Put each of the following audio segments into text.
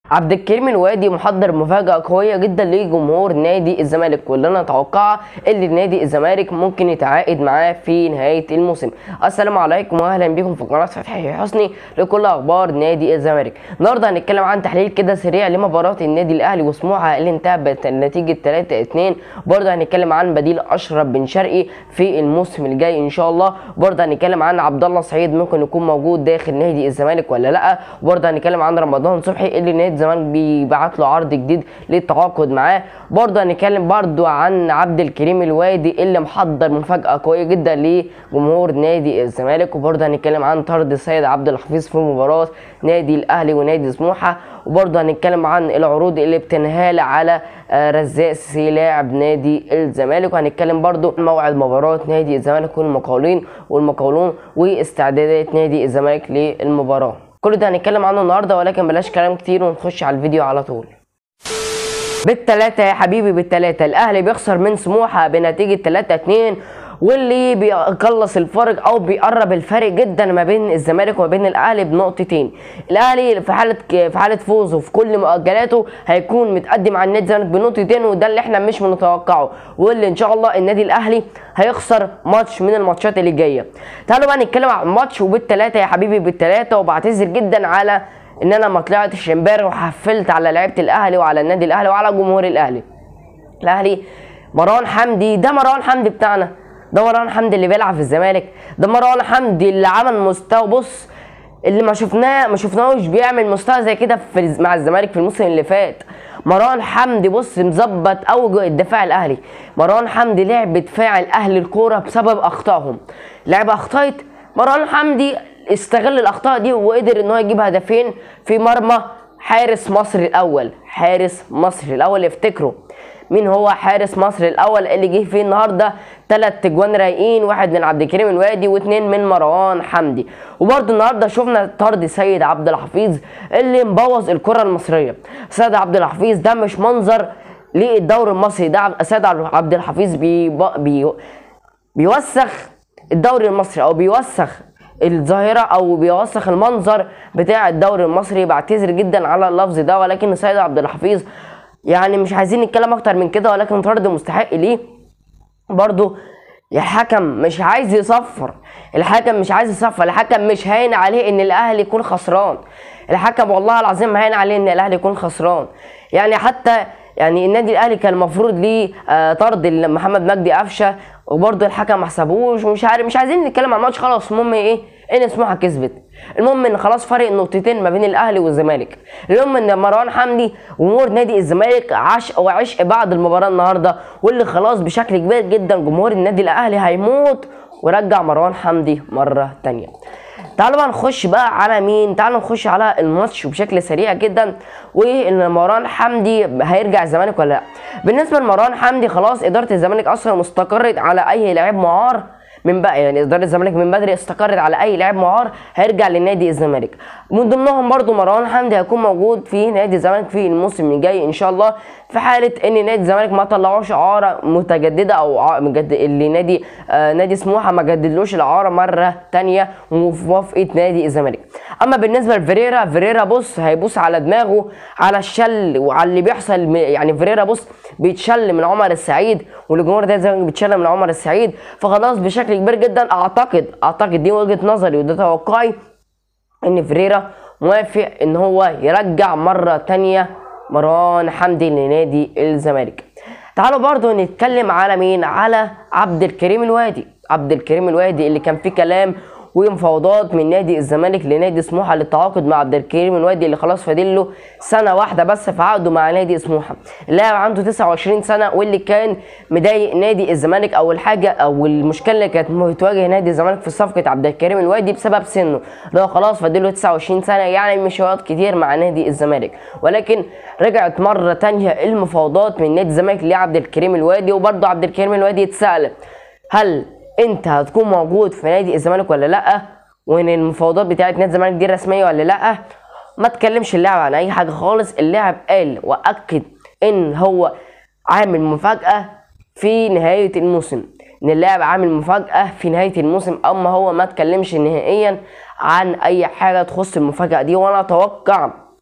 عبد الكريم الوادي محضر مفاجأة قوية جدا لجمهور نادي الزمالك واللي انا اتوقعها اللي نادي الزمالك ممكن يتعاقد معاه في نهاية الموسم. السلام عليكم واهلا بكم في قناة فتحي حسني لكل اخبار نادي الزمالك. النهارده هنتكلم عن تحليل كده سريع لمباراة النادي الاهلي وسموحة اللي انتهت بنتيجة 3-2 برضه هنتكلم عن بديل اشرف بن شرقي في الموسم الجاي ان شاء الله برضه هنتكلم عن عبد الله سعيد ممكن يكون موجود داخل نادي الزمالك ولا لا وبرضه هنتكلم عن رمضان صبحي اللي نادي الزمالك بيبعت له عرض جديد للتعاقد معاه برضه هنتكلم برضه عن عبد الكريم الوادي اللي محضر مفاجاه قويه جدا لجمهور نادي الزمالك وبرضه هنتكلم عن طرد السيد عبد الحفيظ في مباراه نادي الاهلي ونادي سموحه وبرضه هنتكلم عن العروض اللي بتنهال على رزاق سي لاعب نادي الزمالك وهنتكلم برضه عن موعد مباراه نادي الزمالك والمقاولين والمقاولون واستعدادات نادي الزمالك للمباراه كل ده هنتكلم عنه النهارده ولكن بلاش كلام كتير ونخش على الفيديو على طول بالتلاتة يا حبيبي بالتلاتة الاهلي بيخسر من سموحة بنتيجة 3 2 واللي بيقلص الفرق او بيقرب الفرق جدا ما بين الزمالك وما بين الاهلي بنقطتين الاهلي في حاله في حاله فوزه في كل مؤجلاته هيكون متقدم عن نادي الزمالك بنقطتين وده اللي احنا مش بنتوقعه واللي ان شاء الله النادي الاهلي هيخسر ماتش من الماتشات اللي جايه تعالوا بقى نتكلم عن الماتش وبالثلاثه يا حبيبي بالثلاثه وبعتذر جدا على ان انا ما طلعتش امبارح وحفلت على لعيبه الاهلي وعلى النادي الاهلي وعلى جمهور الاهلي الاهلي مروان حمدي ده مروان حمدي بتاعنا ده مروان حمدي اللي بيلعب في الزمالك ده مروان حمدي اللي عمل مستوى بص اللي ما شفناه ما شفناهوش بيعمل مستوى زي كده في مع الزمالك في الموسم اللي فات مروان حمدي بص مظبط اوجه الدفاع الاهلي مروان حمدي لعب دفاع الاهلي الكوره بسبب اخطائهم لعب اخطاء مروان حمدي استغل الاخطاء دي وقدر ان هو يجيب هدفين في مرمى حارس مصر الاول حارس مصر الاول افتكروا مين هو حارس مصر الاول اللي جه فيه النهارده ثلاث تجوان رايقين واحد من عبد الكريم الوادي واثنين من مروان حمدي وبرده النهارده شفنا طرد سيد عبد الحفيظ اللي مبوظ الكره المصريه سيد عبد الحفيظ ده مش منظر للدوري المصري ده سيد عبد الحفيظ بي بي بيوسخ الدوري المصري او بيوسخ الظاهره او بيوسخ المنظر بتاع الدوري المصري بعتذر جدا على اللفظ ده ولكن سيد عبد الحفيظ يعني مش عايزين نتكلم اكتر من كده ولكن طرد مستحق ليه برضو الحكم مش عايز يصفر الحكم مش عايز يصفر الحكم مش هاين عليه ان الاهلي يكون خسران الحكم والله العظيم هاين عليه ان الاهلي يكون خسران يعني حتى يعني النادي الاهلي كان المفروض ليه آه طرد محمد مجدي قفشه وبرضه الحكم ما حسبوش ومش عارف مش عايزين نتكلم عن الماتش خلاص المهم ايه ان سموحه كسبت المهم ان خلاص فرق نقطتين ما بين الاهلي والزمالك المهم ان مروان حمدي وجمهور نادي الزمالك عشق وعشق بعد المباراه النهارده واللي خلاص بشكل كبير جدا جمهور النادي الاهلي هيموت ورجع مروان حمدي مره تانية تعالوا بقى نخش بقى على مين تعالوا نخش على الماتش بشكل سريع جدا وان مروان حمدي هيرجع الزمالك ولا لا بالنسبه لمروان حمدي خلاص اداره الزمالك اصلا استقرت على اي لاعب معار من بقى يعني اداره الزمالك من بدري استقرت على اي لاعب معار هيرجع لنادي الزمالك من ضمنهم برضو مروان حمدي هيكون موجود في نادي الزمالك في الموسم الجاي ان شاء الله في حاله ان نادي الزمالك ما طلعوش اعاره متجدده او مجد اللي نادي آه نادي سموحه ما جددلوش الاعاره مره ثانيه وموافقه نادي الزمالك اما بالنسبه لفريرا فريرا بص هيبص على دماغه على الشل وعلى اللي بيحصل يعني فريرا بص بيتشل من عمر السعيد والجمهور ده الزمالك بيتشل من عمر السعيد فخلاص بشكل كبير جدا اعتقد اعتقد دي وجهه نظري وده توقعي ان فريرا موافق ان هو يرجع مره تانية مروان حمدي لنادي الزمالك تعالوا برضو نتكلم على مين على عبد الكريم الوادي عبد الكريم الوادي اللي كان فيه كلام ومفاوضات من نادي الزمالك لنادي سموحه للتعاقد مع عبد الكريم الوادي اللي خلاص فاضل له سنه واحده بس في عقده مع نادي سموحه اللاعب عنده 29 سنه واللي كان مضايق نادي الزمالك او الحاجه او المشكله اللي كانت بتواجه نادي الزمالك في صفقه عبد الكريم الوادي بسبب سنه اللي هو خلاص فاضل له 29 سنه يعني مش هيقعد كتير مع نادي الزمالك ولكن رجعت مره تانية المفاوضات من نادي الزمالك لعبد الكريم الوادي وبرضه عبد الكريم الوادي اتسال هل انت هتكون موجود في نادي الزمالك ولا لا وان المفاوضات بتاعت نادي الزمالك دي رسميه ولا لا ما تكلمش اللاعب عن اي حاجه خالص اللاعب قال واكد ان هو عامل مفاجاه في نهايه الموسم ان اللاعب عامل مفاجاه في نهايه الموسم اما هو ما اتكلمش نهائيا عن اي حاجه تخص المفاجاه دي وانا اتوقع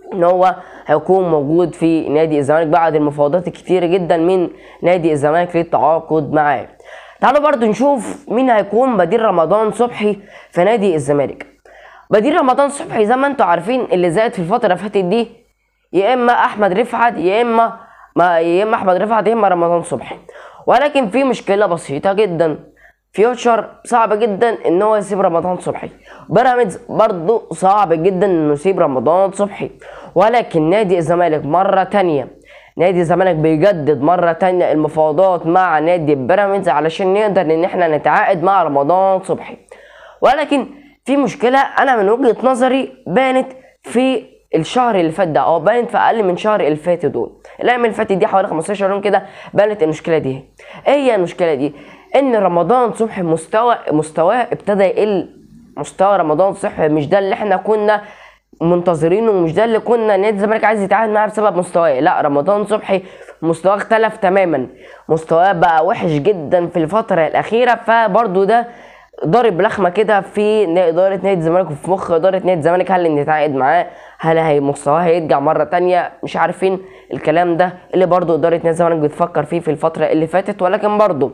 ان هو هيكون موجود في نادي الزمالك بعد المفاوضات الكتيرة جدا من نادي الزمالك للتعاقد معاه تعالوا برضو نشوف مين هيكون بديل رمضان صبحي في نادي الزمالك بديل رمضان صبحي زي ما انتم عارفين اللي زاد في الفترة اللي فاتت دي يا اما احمد رفعت يا اما ما يا اما احمد رفعت يا اما رمضان صبحي ولكن في مشكلة بسيطة جدا فيوتشر صعب جدا ان هو يسيب رمضان صبحي بيراميدز برضو صعب جدا انه يسيب رمضان صبحي ولكن نادي الزمالك مرة تانية نادي الزمالك بيجدد مرة تانية المفاوضات مع نادي بيراميدز علشان نقدر ان احنا نتعاقد مع رمضان صبحي ولكن في مشكلة انا من وجهة نظري بانت في الشهر اللي فات ده او بانت في اقل من شهر اللي فات دول الايام اللي فاتت دي حوالي 15 يوم كده بانت المشكله دي ايه هي المشكله دي ان رمضان صبحي مستوى مستواه ابتدى يقل مستوى رمضان صبحي مش ده اللي احنا كنا منتظرينه ومش ده اللي كنا نادي الزمالك عايز يتعامل معاه بسبب مستواه لا رمضان صبحي مستواه اختلف تماما مستواه بقى وحش جدا في الفتره الاخيره فبرضه ده ضارب لخمه كده في اداره نادي الزمالك وفي مخ اداره نادي الزمالك هل نتعاقد معاه هل هي مستواه هيرجع مره تانية مش عارفين الكلام ده اللي برضه اداره نادي الزمالك بتفكر فيه في الفتره اللي فاتت ولكن برضه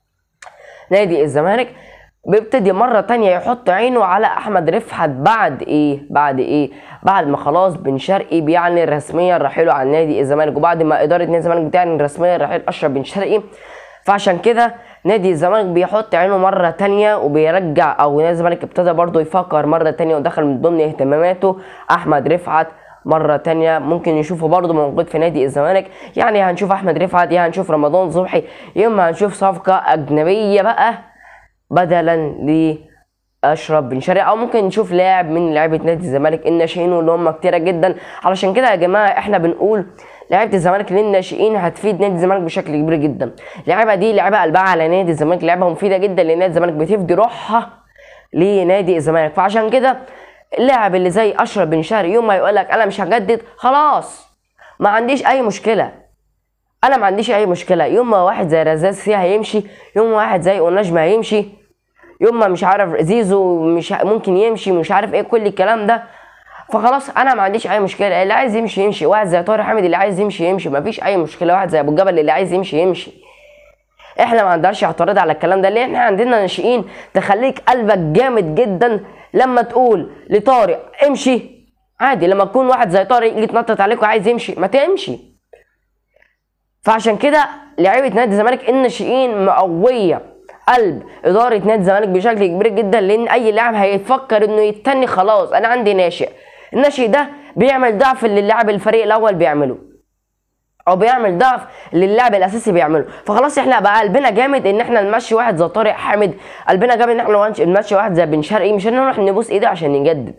نادي الزمالك بيبتدي مرة تانية يحط عينه على أحمد رفعت بعد إيه؟ بعد إيه؟ بعد ما خلاص بن شرقي بيعلن رسميا رحيله عن نادي الزمالك وبعد ما إدارة نادي الزمالك بتعلن رسميا رحيل أشرف بن شرقي فعشان كده نادي الزمالك بيحط عينه مرة تانية وبيرجع أو نادي الزمالك ابتدى برضه يفكر مرة تانية ودخل من ضمن اهتماماته أحمد رفعت مرة تانية ممكن نشوفه برضه موجود في نادي الزمالك يعني هنشوف أحمد رفعت يا هنشوف رمضان صبحي يا إما هنشوف صفقة أجنبية بقى بدلا لاشرف بن شرقي او ممكن نشوف لاعب من لعيبه نادي الزمالك الناشئين واللي هم كتيره جدا علشان كده يا جماعه احنا بنقول لعيبه الزمالك للناشئين هتفيد نادي الزمالك بشكل كبير جدا اللعيبه دي لعيبه قلبها على نادي الزمالك لعيبه مفيده جدا لنادي الزمالك بتفدي روحها لنادي الزمالك فعشان كده اللاعب اللي زي اشرف بن شرقي يوم ما يقول لك انا مش هجدد خلاص ما عنديش اي مشكله انا ما عنديش اي مشكله يوم ما واحد زي رزاز سيا هيمشي يوم ما واحد زي اوناج ما هيمشي يوم ما مش عارف زيزو مش ممكن يمشي مش عارف ايه كل الكلام ده فخلاص انا ما عنديش اي مشكله اللي عايز يمشي يمشي واحد زي طارق حامد اللي عايز يمشي يمشي ما فيش اي مشكله واحد زي ابو الجبل اللي عايز يمشي يمشي احنا ما عندناش اعتراض على الكلام ده ليه احنا عندنا ناشئين تخليك قلبك جامد جدا لما تقول لطارق امشي عادي لما تكون واحد زي طارق يجي يتنطط عليك وعايز يمشي ما تمشي فعشان كده لعيبه نادي الزمالك الناشئين مقويه قلب اداره نادي الزمالك بشكل كبير جدا لان اي لاعب هيفكر انه يتني خلاص انا عندي ناشئ الناشئ ده بيعمل ضعف اللي اللاعب الفريق الاول بيعمله او بيعمل ضعف اللي اللاعب الاساسي بيعمله فخلاص احنا بقى قلبنا جامد ان احنا نمشي واحد زي طارق حامد قلبنا جامد ان احنا نمشي واحد زي بن شرقي مش هنروح نبوس ايده عشان نجدد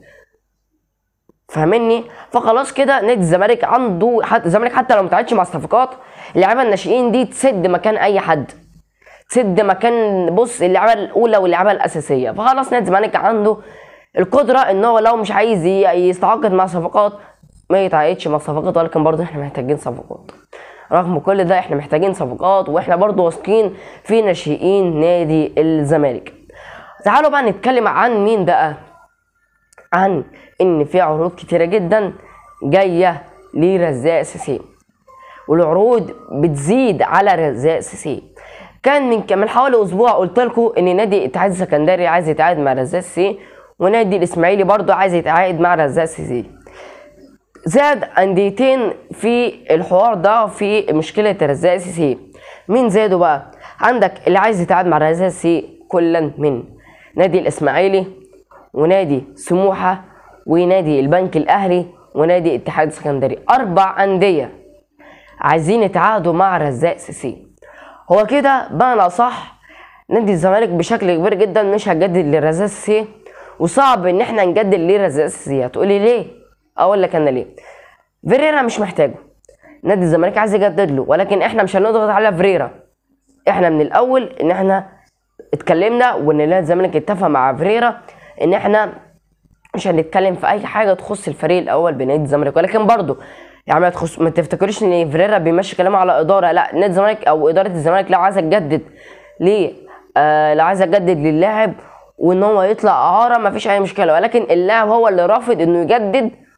فاهمني فخلاص كده نادي الزمالك عنده حتى الزمالك حتى لو ما تعادش مع الصفقات اللعيبه الناشئين دي تسد مكان اي حد تسد مكان بص اللعبه الاولى واللعبه الاساسيه فخلاص نادي الزمالك عنده القدره ان هو لو مش عايز يتعاقد مع صفقات ما يتعاقدش مع صفقات ولكن برضه احنا محتاجين صفقات رغم كل ده احنا محتاجين صفقات واحنا برضه واثقين في ناشئين نادي الزمالك تعالوا بقى نتكلم عن مين بقى عن ان في عروض كتيره جدا جايه لرزاق سيسي والعروض بتزيد على رزاق سيسي كان من من حوالي اسبوع قلت لكم ان نادي الاتحاد السكندري عايز يتعاقد مع رزاق سيسي ونادي الاسماعيلي برضه عايز يتعاقد مع رزاق سيسي زاد انديتين في الحوار ده في مشكله رزاق سيسي مين زادوا بقى عندك اللي عايز يتعاقد مع رزاق سيسي كلا من نادي الاسماعيلي ونادي سموحه ونادي البنك الاهلي ونادي الاتحاد السكندري اربع انديه عايزين يتعاقدوا مع رزاق سيسي هو كده بمعنى صح نادي الزمالك بشكل كبير جدا مش هتجدد لرزاق سيسي وصعب ان احنا نجدد ليه رزاق سيسي هتقولي ليه اقول لك انا ليه فيريرا مش محتاجه نادي الزمالك عايز يجدد له ولكن احنا مش هنضغط على فيريرا احنا من الاول ان احنا اتكلمنا وان نادي الزمالك اتفق مع فيريرا ان احنا مش هنتكلم في اي حاجه تخص الفريق الاول بنادي الزمالك ولكن برضه يعني ما تخص ما تفتكروش ان فيريرا بيمشي كلامه على اداره لا نادي الزمالك او اداره الزمالك لو عايزه تجدد ليه آه لو عايزه تجدد للاعب وان هو يطلع اعاره ما فيش اي مشكله ولكن اللاعب هو اللي رافض انه يجدد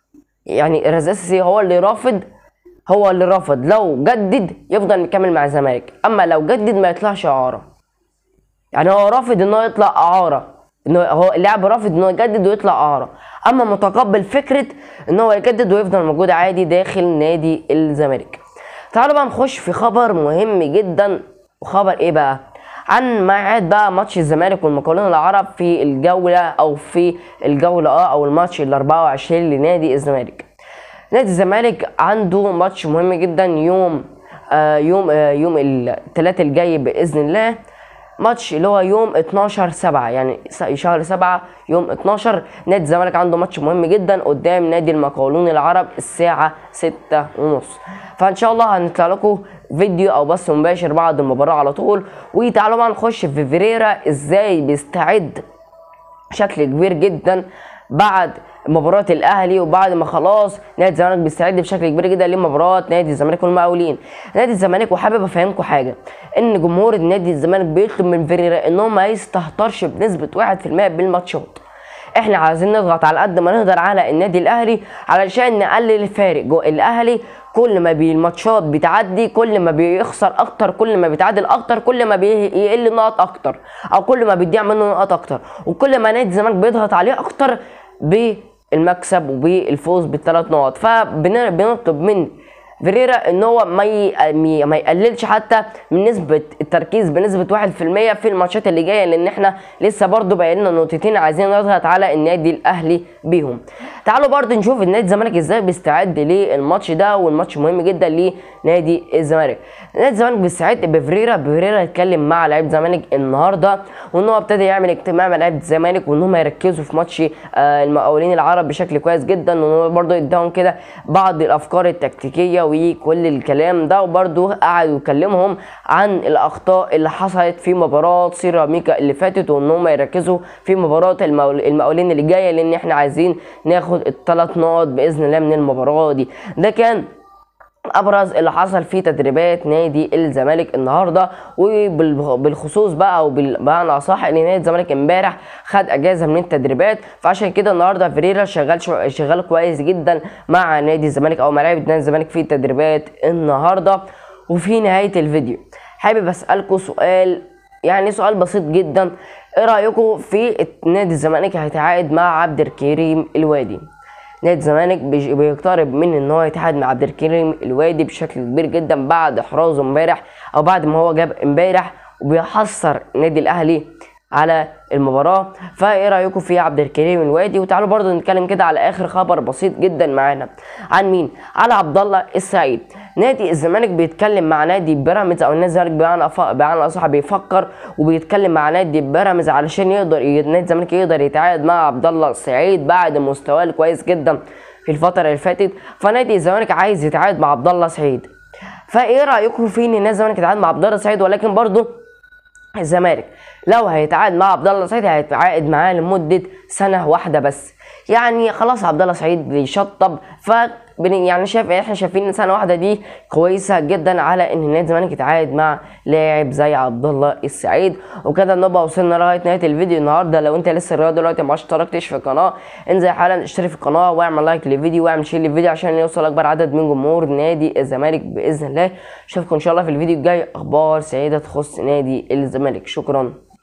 يعني الرزاسي هو اللي رافض هو اللي رافض لو جدد يفضل مكمل مع الزمالك اما لو جدد ما يطلعش اعاره يعني هو رافض ان هو يطلع اعاره ان هو اللاعب رافض ان هو يجدد ويطلع اعاره اما متقبل فكره ان هو يجدد ويفضل موجود عادي داخل نادي الزمالك تعالوا بقى نخش في خبر مهم جدا وخبر ايه بقى عن ميعاد بقى ماتش الزمالك والمقاولون العرب في الجوله او في الجوله اه او الماتش ال 24 لنادي الزمالك نادي الزمالك عنده ماتش مهم جدا يوم آه يوم آه يوم الثلاث الجاي باذن الله ماتش اللي هو يوم 12 7 يعني شهر 7 يوم 12 نادي الزمالك عنده ماتش مهم جدا قدام نادي المقاولون العرب الساعة 6 ونص فان شاء الله هنطلع لكم فيديو او بث مباشر بعد المباراة على طول وتعالوا بقى نخش في فيريرا ازاي بيستعد بشكل كبير جدا بعد مباراة الاهلي وبعد ما خلاص نادي الزمالك بيستعد بشكل كبير جدا لمباراة نادي الزمالك والمقاولين نادي الزمالك وحابب افهمكم حاجة ان جمهور نادي الزمالك بيطلب من فيريرا ان هو ما يستهترش بنسبة 1% بالماتشات احنا عايزين نضغط على قد ما نقدر على النادي الاهلي علشان نقلل الفارق جو الاهلي كل ما بي الماتشات بتعدي كل ما بيخسر اكتر كل ما بيتعادل اكتر كل ما بيقل نقط اكتر او كل ما بيضيع منه نقط اكتر وكل ما نادي الزمالك بيضغط عليه اكتر بالمكسب وبالفوز بالثلاث نقط فبنطلب من فيريرا ان هو ما ي... ما يقللش حتى من نسبه التركيز بنسبه 1% في الماتشات اللي جايه لان احنا لسه برضو باقي لنا نقطتين عايزين نضغط على النادي الاهلي بيهم تعالوا برضو نشوف النادي الزمالك ازاي بيستعد للماتش ده والماتش مهم جدا لنادي الزمالك نادي الزمالك بيستعد بفريرا فيريرا اتكلم مع لعيبه الزمالك النهارده وان هو ابتدى يعمل اجتماع مع لعيبه الزمالك وان هم يركزوا في ماتش آه المقاولين العرب بشكل كويس جدا وان هو برضو اداهم كده بعض الافكار التكتيكيه وكل الكلام ده وبرده قعد يكلمهم عن الاخطاء اللي حصلت في مباراه سيراميكا اللي فاتت وان هم يركزوا في مباراه المقاولين اللي جايه لان احنا عايزين ناخد الثلاث نقط باذن الله من المباراه دي ده كان ابرز اللي حصل في تدريبات نادي الزمالك النهارده وبالخصوص بقى او بمعنى اصح ان نادي الزمالك امبارح خد اجازه من التدريبات فعشان كده النهارده فريرا شغال شو شغال كويس جدا مع نادي الزمالك او مع لعيبه نادي الزمالك في التدريبات النهارده وفي نهايه الفيديو حابب اسالكم سؤال يعني سؤال بسيط جدا ايه رايكم في نادي الزمالك هيتعاقد مع عبد الكريم الوادي نادي الزمالك بيقترب من ان هو يتحد مع عبد الكريم الوادي بشكل كبير جدا بعد احرازه امبارح او بعد ما هو جاب امبارح وبيحصر النادي الاهلي على المباراه فايه رايكم في عبد الكريم الوادي وتعالوا برضو نتكلم كده على اخر خبر بسيط جدا معانا عن مين على عبد الله السعيد نادي الزمالك بيتكلم مع نادي بيراميدز او نادي الزمالك بمعنى بمعنى اصح بيفكر وبيتكلم مع نادي بيراميدز علشان يقدر نادي الزمالك يقدر يتعاقد مع عبد الله السعيد بعد مستواه الكويس جدا في الفتره اللي فاتت فنادي الزمالك عايز يتعاقد مع عبد الله السعيد فايه رايكم في ان نادي الزمالك يتعاقد مع عبد الله السعيد ولكن برضو الزمالك لو هيتعاقد مع عبد الله سعيد هيتعاقد معاه لمده سنه واحده بس يعني خلاص عبد الله سعيد بيشطب ف يعني شايف احنا شايفين سنه واحده دي كويسه جدا على ان نادي الزمالك يتعاقد مع لاعب زي عبد الله السعيد وكده نبقى وصلنا لغايه نهايه الفيديو النهارده لو انت لسه لغايه دلوقتي ما اشتركتش في القناه انزل حالا اشترك في القناه واعمل لايك للفيديو واعمل شير للفيديو عشان يوصل اكبر عدد من جمهور نادي الزمالك باذن الله اشوفكم ان شاء الله في الفيديو الجاي اخبار سعيده تخص نادي الزمالك شكرا